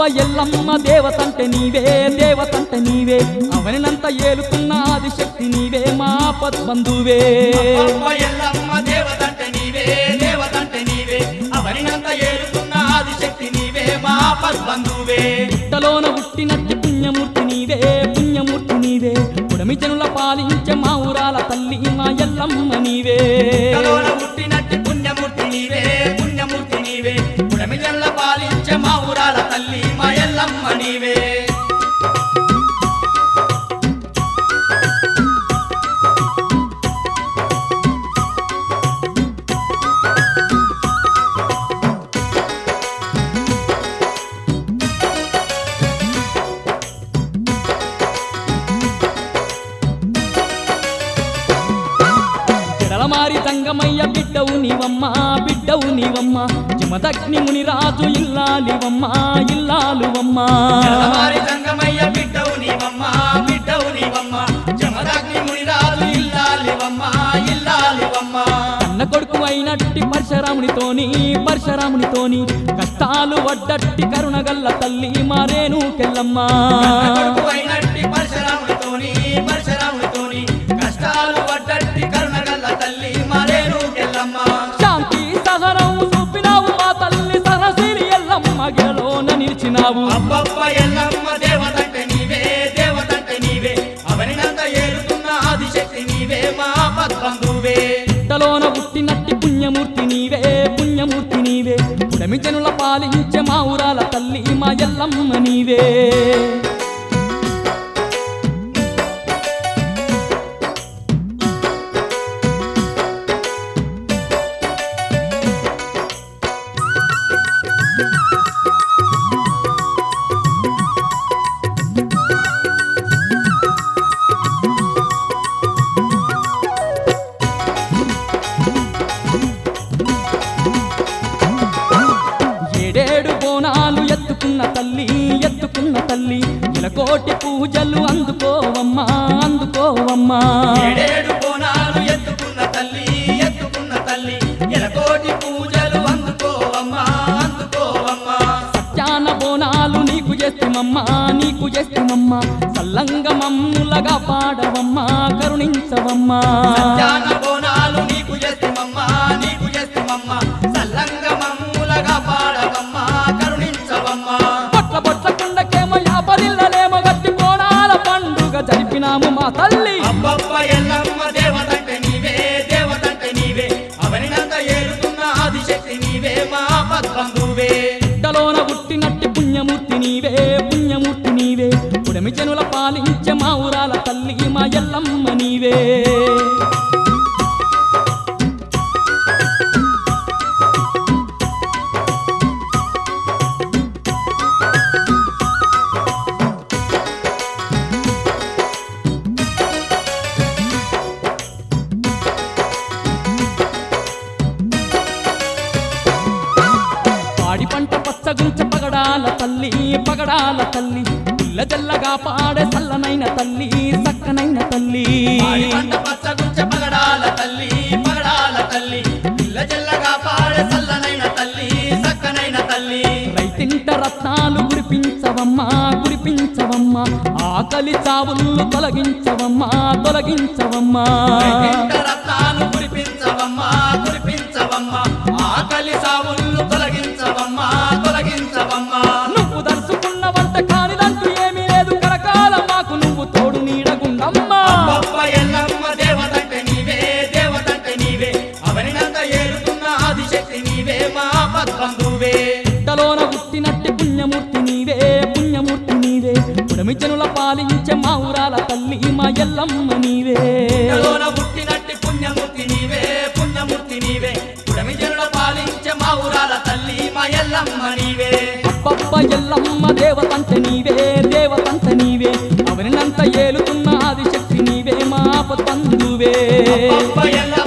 ఎల్లమ్మ దేవతంటే నీవే దేవతంటే నీవే అవనినంత ఏలుతున్న ఆదిశక్తి నీవే మా పద్బంధువే అబ్బబ్బ ఎల్లమ్మ దేవతంటే నీవే దేవతంటే నీవే అవనినంత ఏలుతున్న ఆదిశక్తి నీవే మా పద్బంధువే పుట్టలోన పుట్టినట్టి పుణ్యమూర్తి నీవే పుణ్యమూర్తి నీవే పుడమి జనుల పాలించే మా ఊరాల తల్లి మా ఎల్లమ్మ నీవే కలోన పుట్టినట్టి పుణ్యమూర్తి నీవే పుణ్యమూర్తి నీవే పుడమి జల్ల పాలించే మా ఊరాల తల్లి మా ఎల్లమ్మ నీవే జడలమారి తంగమయ్య బిడ్డవు నీవమ్మ బిడ్డవు నీవమ్మ జమదగ్ని ముని రాజు ఇల్లాలివమ్మ ఇల్లాలువమ్మ తెల్లవారి సంగమయ్య బిడ్డవు నీవమ్మ బిడ్డవు నీవమ్మ జమదగ్ని మునిరాజు ఇల్లాలివమ్మ ఇల్లాలివమ్మ కన్న కొడుకు అయినట్టి పరశురామునితోని పరశురామునితోని కష్టాలు వడ్డట్టి కరుణగల్ల తల్లి మారేను కెల్లమ్మ కొడుకు అయినట్టి పరశురాముడితోని పరశురాముడితోని కష్టాలు పడ్డట్టి కరుణగల్ల తల్లి మరేను ఎల్లమ్మ శాంతి సహనం చూపినావు మా తల్లి సరసిరి ఎల్లమ్మ గిరలోన నిలిచినావు అబ్బబ్బ ఎల్లమ్మ దేవతంటే నీవే దేవతంటే నీవే అవనినంత ఏలుతున్న ఆదిశక్తి నీవే మా పద్బంధువే పుట్టలోన పుట్టినట్టి పుణ్యమూర్తి నీవే పుణ్యమూర్తి నీవే పుడమి జనుల పాలించే మా ఊరాల తల్లి మా ఎల్లమ్మ నీవే ఏడేడు బోనాలు ఎత్తుకున్న తల్లి ఎత్తుకున్న తల్లి ఇలకోటి పూజలు అందుకోవమ్మా అందుకోవమ్మా ఏడేడు కోణాలు ఎత్తుకున్న తల్లి ఎత్తుకున్న తల్లి ఎలకోటి పూజలు అందుకోవమ్మా అందుకోవమ్మా సత్యాన బోనాలు నీకు చేస్తుమమ్మా నీకు చేస్తుమమ్మా సల్లంగ మమ్ములగా పాడవమ్మా కరుణించవమ్మా ధ్యాన బోనాలు నీకు చేస్తుమమ్మా నీకు చేస్తుమమ్మా సల్లంగ మమ్ములగా పాడవమ్మా కరుణించవమ్మా బొట్ల బొట్ల కుండకేమో యాపరిల్లలేమో గట్టి బోనాల పండుగ జరిపినాము మా తల్లి అబ్బబ్బ ఎల్లమ్మ దేవతంటే నీవే దేవతంటే నీవే అవనినంత ఏలుతున్న ఆదిశక్తి నీవే మా పద్బంధువే పుట్టలోన పుట్టినట్టి పుణ్యమూర్తి నీవే పుణ్యమూర్తి నీవే పుడమి జనుల పాలించే మా ఊరాల తల్లి మా ఎల్లమ్మ నీవే పాడి పంట పచ్చగుంచ పగడాల తల్లి పగడాల తల్లి పిల్ల జల్లగా పాడే సల్లనైన తల్లి సక్కనైన తల్లి పాడి పంట పచ్చగుంచె పగడాల తల్లి పగడాల తల్లి పిల్ల జల్లగా పాడే సల్లనైన తల్లి సక్కనైన తల్లి రైతింట రత్నాలు కురిపించవమ్మా కురిపించవమ్మా ఆకలి చావుళ్ళు తొలగించవమ్మా తొలగించవమ్మా వైకుంఠ రత్నాలు కురిపించవమ్మా కురిపించవమ్మా ఆకలి సావుళ్ళు తొలగించవమ్మా తొలగించవమ్మా నువ్వు దర్శకున్న వంట కానిదంటూ ఏమీ లేదు కరకాల మాకు నువ్వు తోడు నీడగుండమ్మా గొప్ప ఎల్లమ్మ దేవతంటే నీవే దేవతంటే నీవే అవనినంత ఏలుతున్న ఆదిశక్తి నీవే మా పద్బంధువే పుట్టలోన పుట్టినట్టి పుణ్యమూర్తి నీవే పుణ్యమూర్తి నీవే పుడమిజనుల పాలించే మా ఊరాల తల్లి మా ఎల్లమ్మ నీవే కలోన పుట్టినట్టి పుణ్యమూర్తి నీవే పుణ్యమూర్తి నీవే పుడమి జనుల పాలించే మా ఊరాల తల్లి మా ఎల్లమ్మ నీవే అబ్బబ్బ ఎల్లమ్మ దేవతంత నీవే దేవతంత నీవే అవనినంత ఏలుతున్న ఆదిశక్తి నీవే మా పతందువే అబ్బబ్బ ఎల్లమ్మ